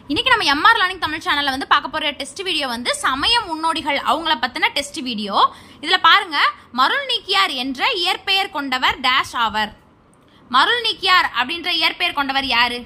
இன்னைக்கு நம்ம MR learning Tamil சேனல்ல வந்து பார்க்க போற டெஸ்ட் வீடியோ வந்து சமய முன்னோடிகள் அவங்கள பத்தின டெஸ்ட் வீடியோ இதுல பாருங்க மருள் நீக்கியார் என்ற இயற்பெயர் கொண்டவர் டேஷ் ஆவர் மருள் நீக்கியார் அப்படின்ற இயற்பெயர் கொண்டவர் யாரு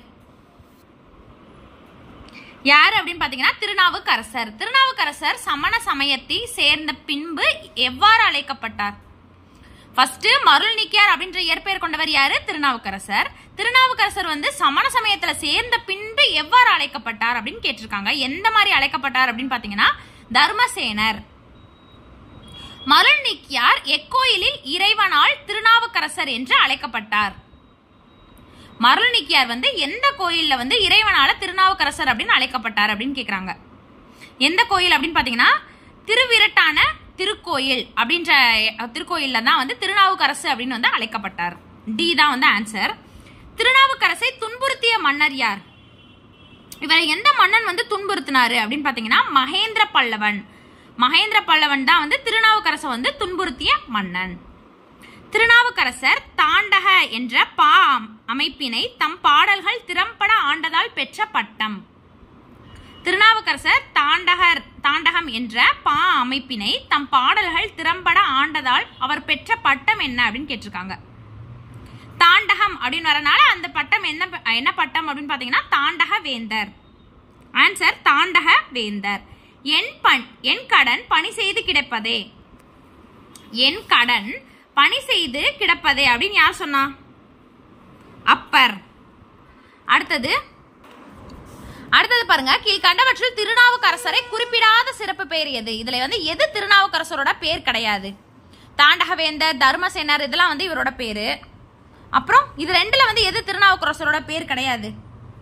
யார் அப்படின்னு பாத்தீங்கன்னா திருநாவுக்கரசர் திருநாவுக்கரசர் சமண சமயத்தை சேர்ந்த பின்பு எவ்வாறு அழைக்கப்பட்டார் ஃபர்ஸ்ட் மருள் நீக்கியார் அப்படின்ற இயற்பெயர் கொண்டவர் யாரு திருநாவுக்கரசர் திருநாவுக்கரசர் வந்து சமண சமயத்துல சேர்ந்த பின்பு எவ்வாறு அழைக்கப்பட்டார் அப்படின்னு கேட்டிருக்காங்க எந்த மாதிரி அழைக்கப்பட்டார் அப்படின்னு பாத்தீங்கன்னா தர்மசேனர் மருள் நீக்கியார் எக்கோயிலில் இறைவனால் திருநாவுக்கரசர் என்று அழைக்கப்பட்டார் மருள் நீக்கியார் வந்து எந்த கோயில்ல வந்து இறைவனால திருநாவுக்கரசர் அப்படின்னு அழைக்கப்பட்டார் அப்படின்னு கேக்குறாங்க எந்த கோயில் அப்படின்னு பாத்தீங்கன்னா திருவிரட்டான திருக்கோயில் அப்படின்ற திருக்கோயில்ல தான் வந்து திருநாவுக்கரசு அப்படின்னு வந்து அழைக்கப்பட்டார் டி தான் வந்து ஆன்சர் திருநாவுக்கரசை துன்புறுத்திய மன்னர் யார் இவரை எந்த மன்னன் வந்து துன்புறுத்தினாரு அப்படின்னு பாத்தீங்கன்னா மகேந்திர பல்லவன் மகேந்திர பல்லவன் தான் வந்து திருநாவுக்கரசை வந்து துன்புறுத்திய மன்னன் திருநாவுக்கரசர் தாண்டக என்ற பா அமைப்பினை தம் பாடல்கள் திறம்பட ஆண்டதால் பெற்ற பட்டம் திருநாவுக்கரசர் தாண்டகர் தாண்டகம் என்ற பா அமைப்பினை தம் பாடல்கள் திறம்பட ஆண்டதால் அவர் பெற்ற பட்டம் என்ன அப்படின்னு கேட்டிருக்காங்க தாண்டகம் அப்படின்னு வரனால அந்த பட்டம் என்ன என்ன பட்டம் அப்படின்னு பாத்தீங்கன்னா தாண்டக வேந்தர் ஆன்சர் தாண்டக வேந்தர் என் பண் என் கடன் பணி செய்து கிடப்பதே என் கடன் பணி செய்து கிடப்பதே அப்படின்னு யார் சொன்னா அப்பர் அடுத்தது அடுத்தது பாருங்க கீழ்கண்டவற்றில் திருநாவுக்கரசரை குறிப்பிடாத சிறப்பு பெயர் எது இதுல வந்து எது திருநாவுக்கரசரோட பேர் கிடையாது தாண்டகவேந்தர் தர்மசேனர் இதெல்லாம் வந்து இவரோட பேரு அப்புறம் இது ரெண்டுல வந்து எது திருநாவுக்கரசரோட பேர் கிடையாது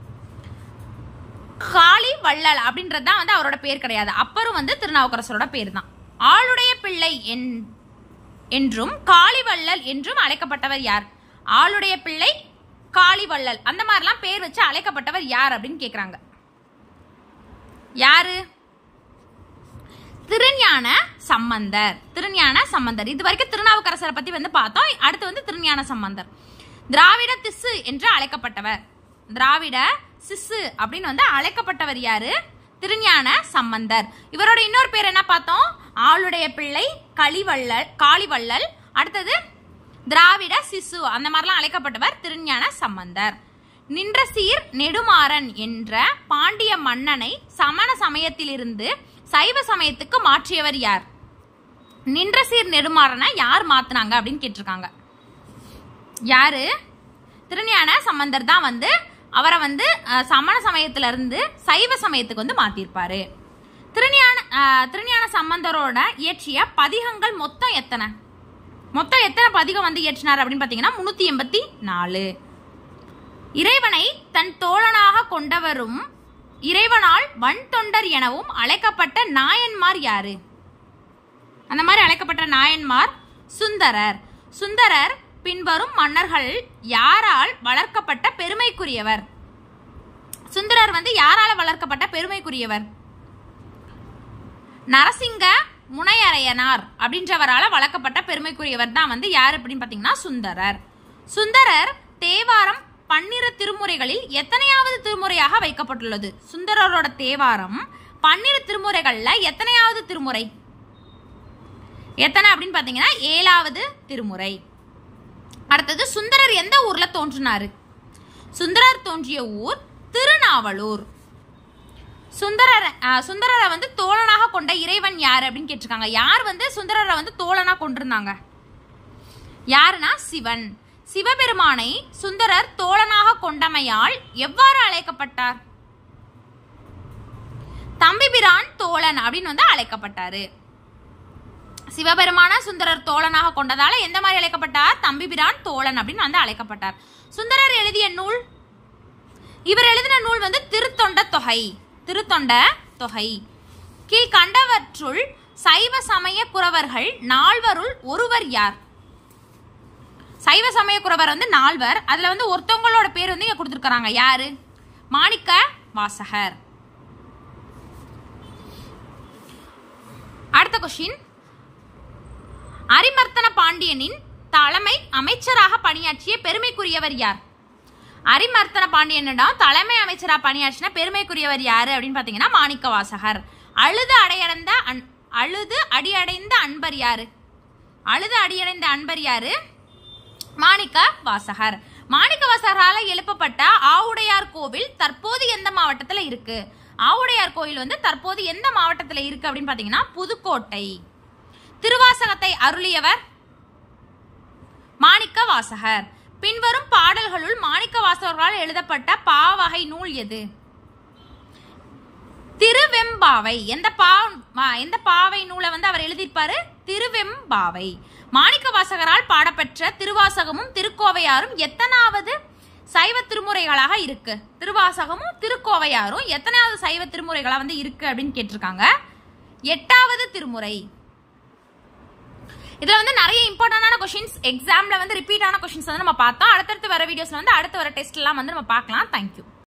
காளி வள்ளல் அப்படின்றது தான் வந்து அவரோட பேர் கிடையாது அப்பரும் வந்து திருநாவுக்கரசரோட பேர் தான் ஆளுடைய பிள்ளை என் என்றும் காளிவள்ளல் என்றும் அழைக்கப்பட்டவர் யார் ஆளுடைய பிள்ளை காளிவள்ளல் அந்த மாதிரிலாம் பேர் வச்சு அழைக்கப்பட்டவர் யார் அப்படின்னு கேக்குறாங்க யாரு திருஞான சம்பந்தர் திருஞான சம்பந்தர் இது வரைக்கும் திருநாவுக்கரசரை பத்தி வந்து பார்த்தோம் அடுத்து வந்து திருஞான சம்பந்தர் திராவிட திசு என்று அழைக்கப்பட்டவர் திராவிட சிசு அப்படின்னு வந்து அழைக்கப்பட்டவர் யாரு திருஞான சம்பந்தர் இவரோட இன்னொரு பேர் என்ன பார்த்தோம் ஆளுடைய பிள்ளை களிவள்ளல் காளிவள்ளல் அடுத்தது திராவிட சிசு அந்த மாதிரிலாம் அழைக்கப்பட்டவர் திருஞான சம்பந்தர் நின்ற சீர் நெடுமாறன் என்ற பாண்டிய மன்னனை சமண சமயத்திலிருந்து சைவ சமயத்துக்கு மாற்றியவர் யார் நின்ற சீர் நெடுமாறனை யார் மாத்துனாங்க அப்படின்னு கேட்டிருக்காங்க யாரு திருஞான சம்பந்தர் தான் வந்து அவரை வந்து அஹ், சமண சமயத்துல இருந்து சைவ சமயத்துக்கு வந்து மாத்திருப்பாரு திருஞான அஹ், திருஞான சம்பந்தரோட இயற்றிய பதிகங்கள் மொத்தம் எத்தனை மொத்தம் எத்தனை பதிகம் வந்து இயற்றினார் அப்படின்னு பாத்தீங்கன்னா முன்னூத்தி எண்பத்தி நாலு இறைவனை தன் தோழனாக கொண்டவரும் இறைவனால் வன் தொண்டர் எனவும் அழைக்கப்பட்ட நாயன்மார் யாரு அந்த மாதிரி அழைக்கப்பட்ட நாயன்மார் சுந்தரர் சுந்தரர் பின்வரும் மன்னர்கள் யாரால் வளர்க்கப்பட்ட பெருமைக்குரியவர் சுந்தரர் வந்து யாரால வளர்க்கப்பட்ட பெருமைக்குரியவர் நரசிங்க முனையரையனார் அப்படின்றவரால வளர்க்கப்பட்ட பெருமைக்குரியவர் தான் வந்து யார் அப்படின்னு பாத்தீங்கன்னா சுந்தரர் சுந்தரர் தேவாரம் பன்னிரு திருமுறைகளில் எத்தனையாவது திருமுறையாக வைக்கப்பட்டுள்ளது சுந்தரரோட தேவாரம் பன்னிரு திருமுறைகள்ல எத்தனையாவது திருமுறை எத்தனை அப்படின்னு பாத்தீங்கன்னா ஏழாவது திருமுறை அடுத்தது சுந்தரர் எந்த ஊர்ல தோன்றினாரு சுந்தரர் தோன்றிய ஊர் திருநாவலூர் சுந்தரர் அஹ், சுந்தரரை வந்து தோழனாக கொண்ட இறைவன் யார் அப்படின்னு கேட்டிருக்காங்க யார் வந்து சுந்தரரை வந்து தோழனா கொண்டிருந்தாங்க யாருன்னா சிவன் சிவபெருமானை சுந்தரர் தோழனாக கொண்டமையால் எவ்வாறு அழைக்கப்பட்டார் தம்பிபிரான் தோழன் அப்படின்னு வந்து அழைக்கப்பட்டாரு சிவபெருமான சுந்தரர் தோழனாக கொண்டதால எந்த மாதிரி அழைக்கப்பட்டார் தம்பிபிரான் தோழன் அப்படின்னு வந்து அழைக்கப்பட்டார் சுந்தரர் எழுதிய நூல் இவர் எழுதின நூல் வந்து திருத்தொண்ட தொகை திருத்தொண்ட தொகை கீழ்கண்டவற்றுள் சைவ சமய குறவர்கள் நால்வருள் ஒருவர் யார் சைவ சமய குறவர் வந்து நால்வர் அதுல வந்து ஒருத்தவங்களோட பேர் வந்து இங்க கொடுத்துருக்காங்க யாரு மாணிக்க வாசகர் அடுத்த கொஸ்டின் அரிமர்த்தன பாண்டியனின் தலைமை அமைச்சராக பணியாற்றிய பெருமைக்குரியவர் யார் அரிமர்த்தன பாண்டியனிடம் தலைமை அமைச்சரா பணியாற்றின பெருமைக்குரியவர் யாரு அப்படின்னு பாத்தீங்கன்னா மாணிக்க வாசகர் அழுது அடையடைந்த அன்- அழுது அடியடைந்த அன்பர் யாரு அழுது அடியடைந்த அன்பர் யாரு மாணிக்க வாசகர் மாணிக்க வாசகரால எழுப்பப்பட்ட ஆவுடையார் கோவில் தற்போது எந்த மாவட்டத்துல இருக்கு ஆவுடையார் கோயில் வந்து தற்போது எந்த மாவட்டத்துல இருக்கு அப்படின்னு பாத்தீங்கன்னா புதுக்கோட்டை திருவாசகத்தை அருளியவர் மாணிக்க வாசகர் பின்வரும் பாடல்களுள் மாணிக்க வாசகர்களால் எழுதப்பட்ட பாவகை நூல் எது திருவெம்பாவை எந்த பா மா- எந்த பாவை நூலை வந்து அவர் எழுதியிருப்பாரு திருவெம்பாவை மாணிக்க வாசகரால் பாடப்பெற்ற திருவாசகமும் திருக்கோவையாரும் எத்தனாவது சைவ திருமுறைகளாக இருக்கு திருவாசகமும் திருக்கோவையாரும் எத்தனாவது சைவ திருமுறைகளா வந்து இருக்கு அப்படின்னு கேட்டிருக்காங்க எட்டாவது திருமுறை இதுல வந்து நிறைய இம்பார்ட்டன்டான கொஸ்டின்ஸ் எக்ஸாம்ல வந்து ரிப்பீட் ஆன கொஸ்டின்ஸ் வந்து நம்ம பார்த்தோம் அடுத்தடுத்து வர வீடியோஸ்ல வந்து அடுத்த வர டெஸ்ட் எல்லாம் வந்து நம்ம பார்க்கலாம் தேங்க்யூ